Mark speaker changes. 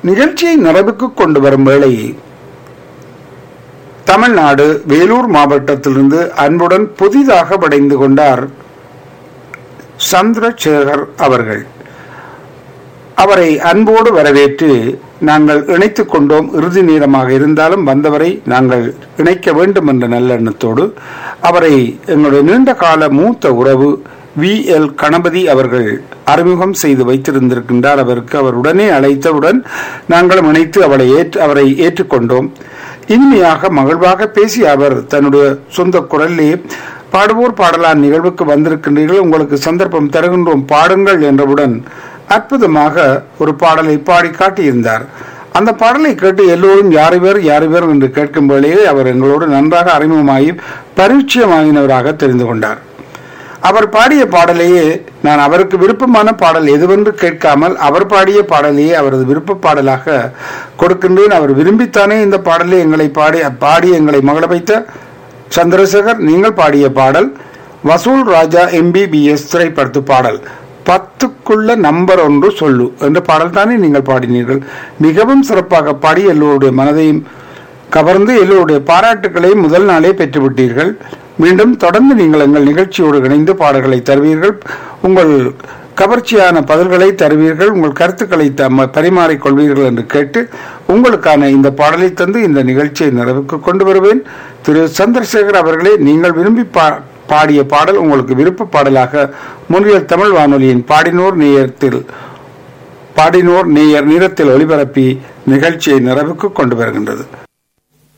Speaker 1: நிகழ்ச்சியை நிறைவுக்கு கொண்டு வரும் வேளை தமிழ்நாடு வேலூர் மாவட்டத்திலிருந்து அன்புடன் புதிதாக படைந்து கொண்டார் சந்திரசேகர் அவர்கள் அவரை அன்போடு வரவேற்று நாங்கள் இணைத்துக் கொண்டோம் இறுதி நேரமாக இருந்தாலும் வந்தவரை நாங்கள் இணைக்க வேண்டும் என்ற நல்லெண்ணத்தோடு அவரை எங்களுடைய நீண்ட கால மூத்த உறவு வி எல் கணபதி அவர்கள் அறிமுகம் செய்து வைத்திருந்திருக்கின்றார் அவருக்கு அவர் உடனே அழைத்தவுடன் நாங்களும் இணைத்து அவரை ஏற்று அவரை ஏற்றுக்கொண்டோம் இனிமையாக மகிழ்வாக பேசிய அவர் தன்னுடைய சொந்த குரலிலே பாடுவோர் பாடலான் நிகழ்வுக்கு வந்திருக்கின்றீர்கள் உங்களுக்கு சந்தர்ப்பம் தருகின்றோம் பாடுங்கள் என்றவுடன் அற்புதமாக ஒரு பாடலை பாடி காட்டியிருந்தார் அந்த பாடலை கேட்டு எல்லோரும் யாரு பேர் யாரு பேர் என்று கேட்கும் வேளையே அவர் எங்களோடு நன்றாக அறிமுகமாகி பரிச்சயமாகினவராக தெரிந்து கொண்டார் அவர் பாடிய பாடலையே நான் அவருக்கு விருப்பமான பாடல் எதுவென்று கேட்காமல் அவர் பாடிய பாடலையே அவரது விருப்ப பாடலாக கொடுக்கின்றேன் அவர் விரும்பித்தானே இந்த பாடலை எங்களை பாடி பாடி எங்களை மகள வைத்த சந்திரசேகர் நீங்கள் பாடிய பாடல் வசூல் ராஜா எம்பிபிஎஸ் திரைப்படத்து பாடல் பத்துக்குள்ள நம்பர் ஒன்று சொல்லு என்ற பாடல் தானே நீங்கள் பாடினீர்கள் மிகவும் சிறப்பாக பாடி எல்லோருடைய மனதையும் கவர்ந்து எல்லோருடைய பாராட்டுகளையும் முதல் நாளே பெற்றுவிட்டீர்கள் மீண்டும் தொடர்ந்து நீங்கள் எங்கள் நிகழ்ச்சியோடு இணைந்து பாடல்களை தருவீர்கள் உங்கள் கவர்ச்சியான பதில்களை தருவீர்கள் உங்கள் கருத்துக்களை தம்ம பரிமாறிக் கொள்வீர்கள் என்று கேட்டு உங்களுக்கான இந்த பாடலை தந்து இந்த நிகழ்ச்சியை நிறைவுக்கு கொண்டு வருவேன் திரு சந்திரசேகர் அவர்களே நீங்கள் விரும்பி பா பாடிய பாடல் உங்களுக்கு விருப்ப பாடலாக முன்னியல் தமிழ் வானொலியின் பாடினோர் நேயத்தில் பாடினோர் நேயர் நீரத்தில் ஒளிபரப்பி நிகழ்ச்சியை நிறைவுக்கு கொண்டு வருகின்றது